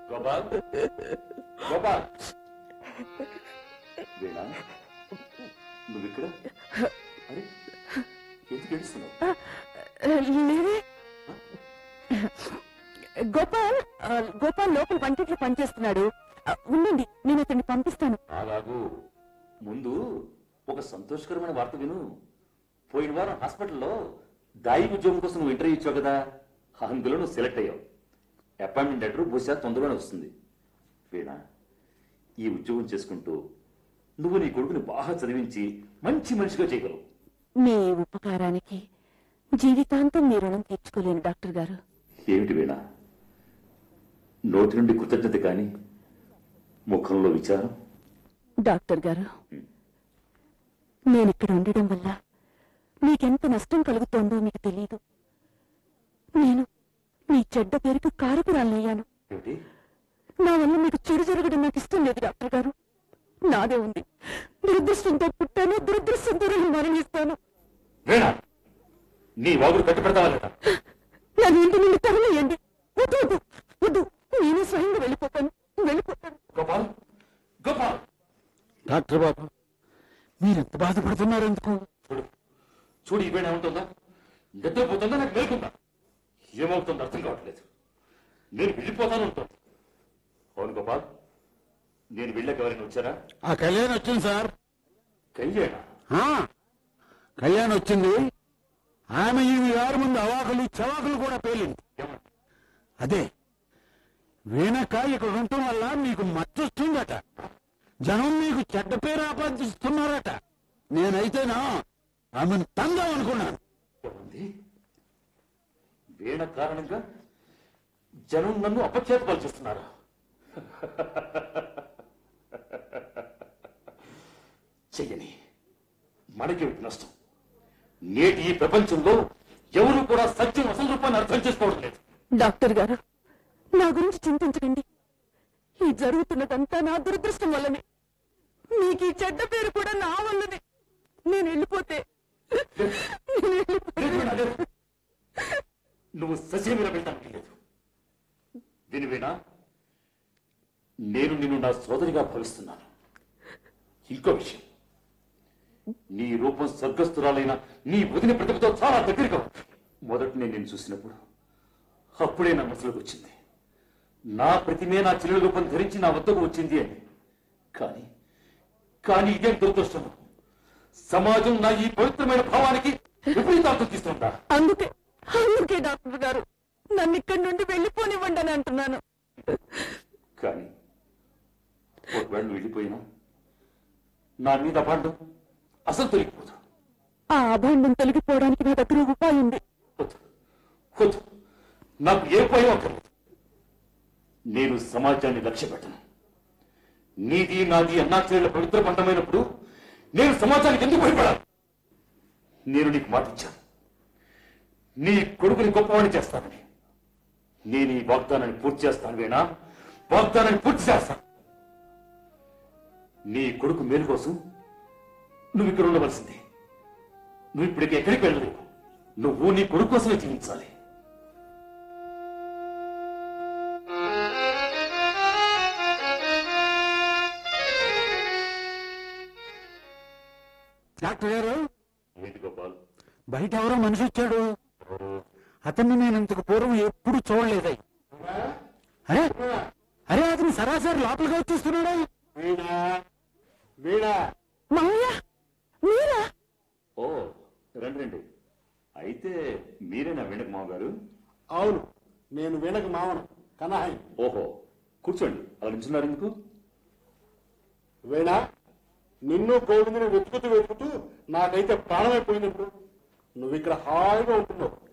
గోపాల్ గోపాల్ వీణా నువ్వు ఇక్కడ అరే ఎందుకు ఏడుస్తున్నావు లేదే గోపాల్ ఆ, గోపాల్ లోపల వంటింట్లో పనిచేస్తున్నాడు ఆ, ఉండండి నేను అతన్ని పంపిస్తాను అలాగూ ముందు ఒక సంతోషకరమైన వార్త విను పోయిన వారం హాస్పిటల్లో దాయి ఉద్యోగం కోసం నువ్వు ఇంటర్వ్యూ ఇచ్చావు కదా అందులో నువ్వు సెలెక్ట్ అయ్యావు అపాయింట్మెంట్ లెటర్ బహుశా తొందరగానే వస్తుంది వీణా ఈ ఉద్యోగం చేసుకుంటూ నువ్వు నీ కొడుకుని బాగా చదివించి మంచి మనిషిగా చేయగలవు మీ ఉపకారానికి జీవితాంతం మీ రుణం తీర్చుకోలేను డాక్టర్ గారు ఏమిటి వీణా నోటి నుండి కృతజ్ఞత కానీ ముఖంలో విచారం డాక్టర్ గారు నేను ఇక్కడ ఉండడం వల్ల మీకెంత నష్టం కలుగుతోందో మీకు తెలియదు నేను మీ చెడ్డ పేరుకు కారపురాలయ్యాను ఏమిటి నా వల్ల మీకు చెడు జరగడం నాకు ఇష్టం లేదు డాక్టర్ గారు నాదే ఉంది దురదృష్టంతో పుట్టాను దురదృష్టంతో నేను మరణిస్తాను వీణా నీ వాగుడు కట్టుపెడతావా లేదా నన్ను ఇంటి నుండి తరలియండి వద్దు వద్దు వద్దు నేను స్వయంగా వెళ్ళిపోతాను వెళ్ళిపోతాను గోపాల్ గోపాల్ డాక్టర్ బాబు మీరెంత బాధపడుతున్నారు ఎందుకు చూడు చూడు ఈ వీణ ఏముంటుందా నిద్రపోతుందా నాకు మేలుకుందా ఏమవుతుందో అర్థం కావట్లేదు నేను వెళ్ళిపోతాను ఉంటుంది అవును గోపాల్ నేను వెళ్ళాక ఎవరైనా వచ్చారా ఆ కళ్యాణ్ వచ్చింది సార్ కళ్యాణ ఆ, కళ్యాణ్ వచ్చింది ఆమె ఈ ఆరు ముందు అవాకులు చవాకులు కూడా పేలింది ఏమన్నా అదే వీణక్క ఇక్కడ ఉండటం వల్ల మీకు మచ్చొస్తుందట జనం మీకు చెడ్డ పేరు ఆపాదిస్తున్నారట నేనైతేనా ఆమెను తందాం అనుకున్నాను ఏముంది వీణ కారణంగా జనం నన్ను అపఖ్యాత చేస్తున్నారా చెయ్యని మనకేమిటి నష్టం నేటి ఈ ప్రపంచంలో ఎవరు కూడా సత్యం అసలు రూపాన్ని అర్థం చేసుకోవడం లేదు డాక్టర్ గారు నా గురించి చింతించకండి ఈ జరుగుతున్నదంతా నా దురదృష్టం వల్లనే మీకు ఈ చెడ్డ పేరు కూడా నా వల్లనే నేను వెళ్ళిపోతే నేను వెళ్ళిపోతే లేదు వీణా, లేదు. నువ్వు ససేమిరా వెళ్ళడానికి లేదు విని వీణా నేను నిన్ను నా సోదరిగా భావిస్తున్నాను ఇంకో విషయం నీ రూపం స్వర్గస్థురాలైన నీ వదిన ప్రతిభతో చాలా దగ్గరగా ఉంది. మొదట నేను నిన్ను చూసినప్పుడు అప్పుడే నా మనసులోకి వచ్చింది నా ప్రతిమే నా చెల్లెల రూపం ధరించి నా వద్దకు వచ్చింది అని కానీ కానీ ఇదేం దురదృష్టం సమాజం నా ఈ పవిత్రమైన భావానికి విపరీతార్థం తీస్తుందా అందుకే అందుకే డాక్టర్ గారు నన్ను ఇక్కడి నుండి వెళ్ళిపోనివ్వండి అని అంటున్నాను కానీ ఒకవేళ నువ్వు వెళ్ళిపోయినా నా మీద అభాండం అసలు తొలగిపోదు ఆ అభాండం తొలగిపోవడానికి నా దగ్గర ఉపాయం ఉంది వద్దు వద్దు నాకు ఏ భయం అక్కర్లేదు నేను సమాజాన్ని లక్ష్య పెట్టను నీది నాది అన్నాచర్యుల పవిత్ర పంటమైనప్పుడు నేను సమాజానికి ఎందుకు భయపడాలి నేను నీకు మాట ఇచ్చాను నీ కొడుకుని గొప్పవాణి చేస్తానని నేను ఈ వాగ్దానాన్ని పూర్తి చేస్తాను వేణా వాగ్దానాన్ని పూర్తి చేస్తాను నీ కొడుకు మేలు కోసం నువ్వు ఇక్కడ ఉండవలసింది నువ్వు ఇప్పటికి ఎక్కడికి వెళ్ళలేవు నువ్వు నీ కొడుకు కోసమే జీవించాలి డాక్టర్ గారు ఏంటి గోపాల్ బయట ఎవరో మనిషి వచ్చాడు అతన్ని నేను ఇంతకు పూర్వం ఎప్పుడు చూడలేదై అరే అరే అతను సరాసరి లోపలికి వచ్చేస్తున్నాడా వీణా వీణా మామయ్య మీరా ఓ రండి రండి అయితే మీరేనా వెండక మామ గారు అవును నేను వీణకు మావను కనహాయి ఓహో కూర్చోండి అలా నిల్చున్నారు ఎందుకు వీణా నిన్ను గోవిందుని వెతుకుతూ వెతుకుతూ నాకైతే ప్రాణమైపోయినప్పుడు నువ్వు ఇక్కడ హాయిగా ఉంటున్నావు